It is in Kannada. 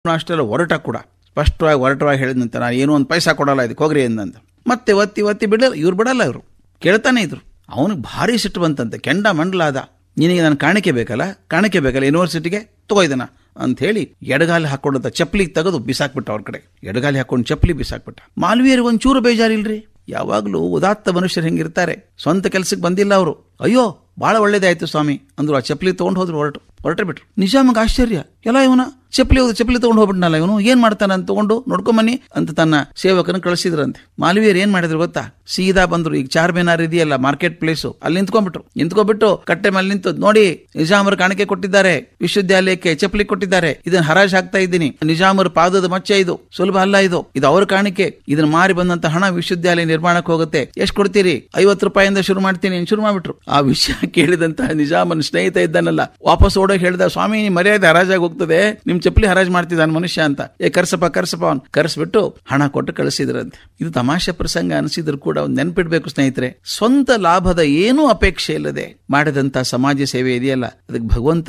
ಅಷ್ಟೆಲ್ಲ ಹೊರಟ ಕೂಡ ಸ್ಪಷ್ಟವಾಗಿ ಹೊರಟವಾಗಿ ಹೇಳಿದಂತೆ ನಾನು ಏನೋ ಒಂದು ಪೈಸಾ ಕೊಡಲ್ಲ ಇದಕ್ಕೆ ಹೋಗ್ರಿ ಎಂದಂತ ಮತ್ತೆ ಒತ್ತಿ ಒತ್ತಿ ಬಿಡಲ್ಲ ಇವ್ರು ಬಿಡಲ್ಲ ಇವರು ಕೇಳ್ತಾನೆ ಇದ್ರು ಅವನಿಗೆ ಭಾರಿ ಸಿಟ್ಟು ಬಂತಂತೆ ಕೆಂಡ ಮಂಡಲಾದ ನಿನಗೆ ನಾನು ಕಾಣಿಕೆ ಬೇಕಲ್ಲ ಕಾಣಿಕೆ ಬೇಕಲ್ಲ ಯೂನಿವರ್ಸಿಟಿಗೆ ತಗೋ ಇದನ್ನ ಅಂತ ಹೇಳಿ ಎಡಗಾಲಿ ಹಾಕೊಂಡಂತ ಚಪ್ಪಲಿಗೆ ತೆಗೆದು ಬಿಸಾಕ್ಬಿಟ್ಟ ಅವ್ರ ಕಡೆ ಎಡಗಾಲಿ ಹಾಕೊಂಡು ಚಪ್ಪಲಿ ಬಿಸಾಕ್ಬಿಟ್ಟ ಮಾಲ್ವೀಯರಿಗೆ ಒಂಚೂರು ಬೇಜಾರಿಲ್ರಿ ಯಾವಾಗಲೂ ಉದಾತ್ತ ಮನುಷ್ಯರು ಹೆಂಗಿರ್ತಾರೆ ಸ್ವಂತ ಕೆಲ್ಸಕ್ಕೆ ಬಂದಿಲ್ಲ ಅವರು ಅಯ್ಯೋ ಬಹಳ ಒಳ್ಳೇದಾಯ್ತು ಸ್ವಾಮಿ ಅಂದ್ರು ಆ ಚಪ್ಪಲಿ ತಗೊಂಡು ಹೋದ್ರು ಹೊರಟು ಹೊರಟೆ ಬಿಟ್ರು ನಿಜಾಮಗ್ ಆಶ್ಚರ್ಯ ಎಲ್ಲ ಇವನ ಚಪ್ಪಲಿ ಹೋದ ಚಪ್ಪಲಿ ತಗೊಂಡು ಹೋಗ್ಬಿಟ್ನಲ್ಲ ಇವನು ಏನ್ ಮಾಡ್ತಾನ ಅಂತ ತಗೊಂಡು ನೋಡ್ಕೊಂಬನ್ನಿ ಅಂತ ತನ್ನ ಸೇವಕನ ಕಳಿಸಿದ್ರಂತೆ ಮಾಲ್ವೀಯರ್ ಏನ್ ಮಾಡಿದ್ರು ಗೊತ್ತಾ ಸೀದಾ ಬಂದ್ರು ಈಗ ಚಾರ್ ಮಿನಾರ್ ಇದೆಯಲ್ಲ ಮಾರ್ಕೆಟ್ ಪ್ಲೇಸು ಅಲ್ಲಿ ನಿಂತ್ಕೊಂಡ್ಬಿಟ್ರು ನಿಂತ್ಕೊಂಡ್ಬಿಟ್ಟು ಕಟ್ಟೆ ಮೇಲೆ ನಿಂತು ನೋಡಿ ನಿಜಾಮರು ಕಾಣಿಕೆ ಕೊಟ್ಟಿದ್ದಾರೆ ವಿಶ್ವವಿದ್ಯಾಲಯಕ್ಕೆ ಚಪ್ಪಲಿ ಕೊಟ್ಟಿದ್ದಾರೆ ಇದನ್ನ ಹರಾಜ್ ಹಾಕ್ತಾ ಇದ್ದೀನಿ ನಿಜಾಮರ ಪಾದದ ಮಚ್ಚೆ ಇದು ಸುಲಭ ಅಲ್ಲ ಇದು ಇದು ಅವ್ರ ಕಾಣಿಕೆ ಇದನ್ನ ಮಾರಿ ಬಂದಂತ ಹಣ ವಿಶ್ವವಿದ್ಯಾಲಯ ನಿರ್ಮಾಣಕ್ಕೆ ಹೋಗುತ್ತೆ ಎಷ್ಟು ಕೊಡ್ತೀರಿ ಐವತ್ತು ರೂಪಾಯಿಂದ ಶುರು ಮಾಡ್ತೀನಿ ಅಂತ ಶುರು ಮಾಡ್ಬಿಟ್ರು ಆ ವಿಷಯ ಕೇಳಿದಂತ ನಿಜಾಮನ ಸ್ನೇಹಿತ ಇದ್ದಾನಲ್ಲ ವಾಪಸ್ ಓಡೋಗಿ ಹೇಳ್ದ ಸ್ವಾಮಿ ನಿಮ್ ಮರ್ಯಾದೆ ಹರಾಜಾಗಿ ಹೋಗ್ತದೆ ನಿಮ್ ಚಪ್ಪಲಿ ಹರಾಜ್ ಮಾಡ್ತಿದ್ದಾನ ಮನುಷ್ಯ ಅಂತ ಏ ಕರ್ಸಪ್ಪ ಕರ್ಸಪ್ಪ ಅವ್ನು ಕರ್ಸ್ಬಿಟ್ಟು ಹಣ ಕೊಟ್ಟು ಕಳಿಸಿದ್ರಂತೆ ಇದು ತಮಾಷೆ ಪ್ರಸಂಗ ಅನಿಸಿದ್ರು ಕೂಡ ಒಂದು ನೆನ್ಪಿಡ್ಬೇಕು ಸ್ನೇಹಿತರೆ ಸ್ವಂತ ಲಾಭದ ಏನೂ ಅಪೇಕ್ಷೆ ಇಲ್ಲದೆ ಮಾಡಿದಂತ ಸಮಾಜ ಸೇವೆ ಇದೆಯಲ್ಲ ಅದಕ್ಕೆ ಭಗವಂತ